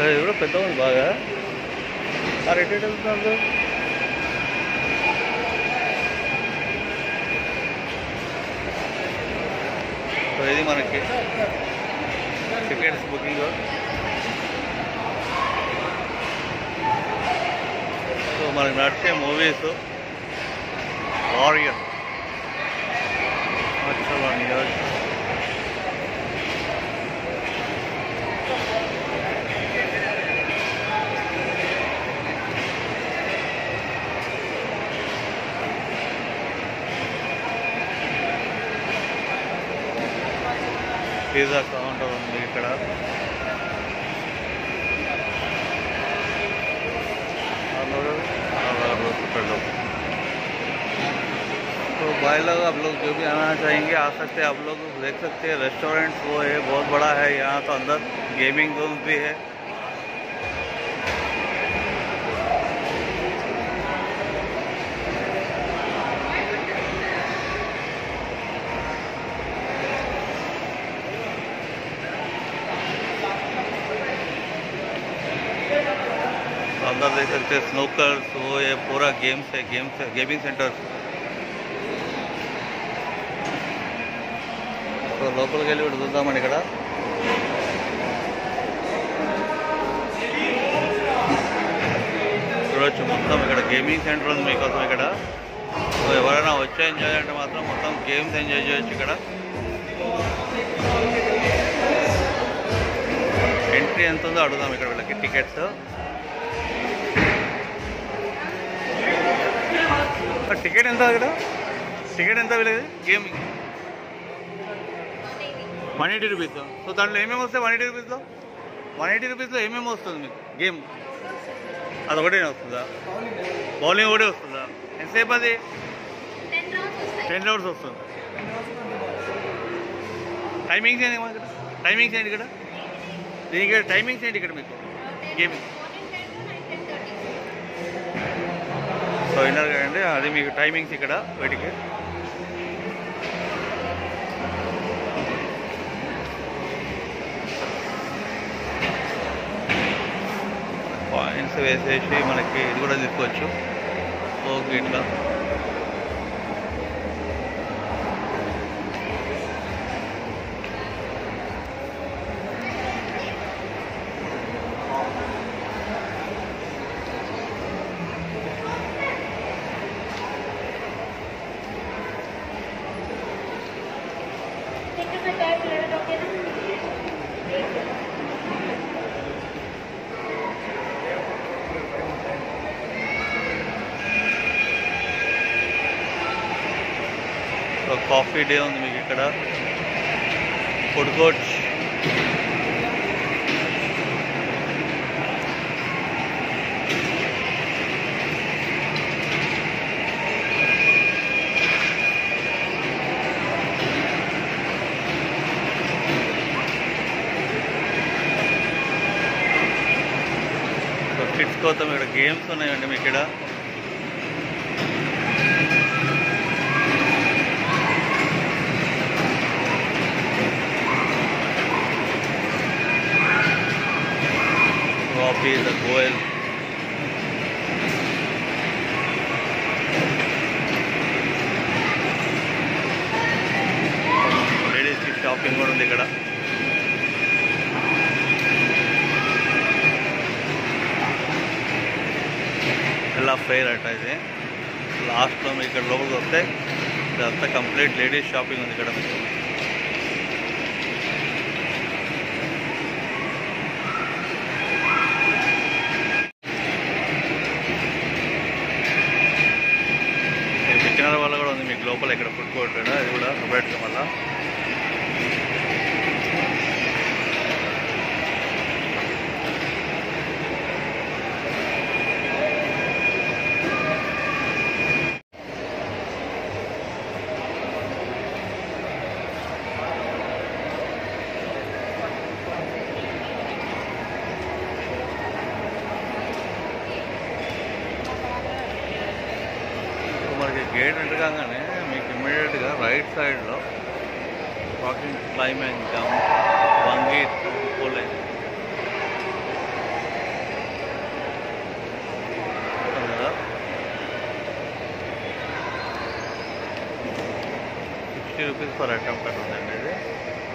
ఇది కూడా పెద్ద ఉంది బాగా ఆ రేట్ ఎటు వెళ్తున్నారు సో ఇది మనకి టికెట్స్ బుకింగ్ సో మనకి నడిచే మూవీస్ వారియర్ మచ్చవాణి పిజ్జా కౌంటర్ ఉంది ఇక్కడ और और कर लो तो भाई लोग आप लोग जो भी आना चाहेंगे आ सकते हैं आप लोग देख सकते हैं रेस्टोरेंट वो है बहुत बड़ा है यहाँ तो अंदर गेमिंग जोन भी है अंदर देख सकते हैं स्नोकर्स वो ये पूरा गेम्स है गेम्स है गेमिंग सेंटर సో లోపలికి వెళ్ళి కూడా చూద్దామండి ఇక్కడ చూడొచ్చు మొత్తం ఇక్కడ గేమింగ్ సెంటర్ ఉంది మీకోసం ఇక్కడ సో ఎవరైనా వచ్చి ఎంజాయ్ అంటే మాత్రం మొత్తం గేమ్స్ ఎంజాయ్ చేయొచ్చు ఇక్కడ ఎంట్రీ ఎంత ఉందో అడుగుదాం ఇక్కడ వీళ్ళకి టికెట్స్ టికెట్ ఎంత ఇక్కడ టికెట్ ఎంత వీళ్ళది game one eighty rupees so దాంట్లో ఏమేమి వస్తాయి వన్ ఎయిటీ రూపీస్లో వన్ ఎయిటీ రూపీస్లో ఏమేమి వస్తుంది మీకు గేమ్ అదొకటే వస్తుందా బౌలింగ్ ఒకటే వస్తుందా ఎంతసేపు అది టెన్ రౌండ్స్ వస్తాయి టెన్ అవర్స్ వస్తుంది టైమింగ్స్ ఏంటి ఇక్కడ టైమింగ్స్ ఏంటి ఇక్కడ దీనికి టైమింగ్స్ ఏంటి ఇక్కడ మీకు gaming morning ten to night ten thirty so విన్నారు కదండి అది మీకు టైమింగ్స్ ఇక్కడ వీటికి పాయింట్స్ వేసేసి మనకి ఇది కూడా తీసుకోవచ్చు ఓకే ఇట్లా टिकट में चाय प्लेट ओके ना సో కాఫీ డే ఉంది మీకు ఇక్కడ ఫుడ్ కోర్ట్ సో కిడ్స్ కోసం ఇక్కడ గేమ్స్ ఉన్నాయండి మీకు ఇక్కడ Robbie the Goel. లేడీస్కి షాపింగ్ కూడా ఉంది ఇక్కడ ఎలా ఫెయిర్ అట ఇది లాస్ట్లో మీకు ఇక్కడ లోపలికి వస్తే ఇదంతా కంప్లీట్ లేడీస్ షాపింగ్ ఉంది ఇక్కడ మీకు సికింద్రాబాద్ వల్ల కూడా ఉంది మీకు లోపల ఇక్కడ ఫుడ్ కోర్ట్ కూడా అది కూడా సపరేట్గా మళ్ళా ఇప్పుడు మనకి గేట్ ఎంటర్ కాగానే మీకు ఇమ్మీడియట్గా రైట్ సైడ్లో వాకింగ్ క్లైంబింగ్ జంప్ వంగి పోలే రూపీస్ పర్ అటెంప్ట్ అని ఉందండి ఇది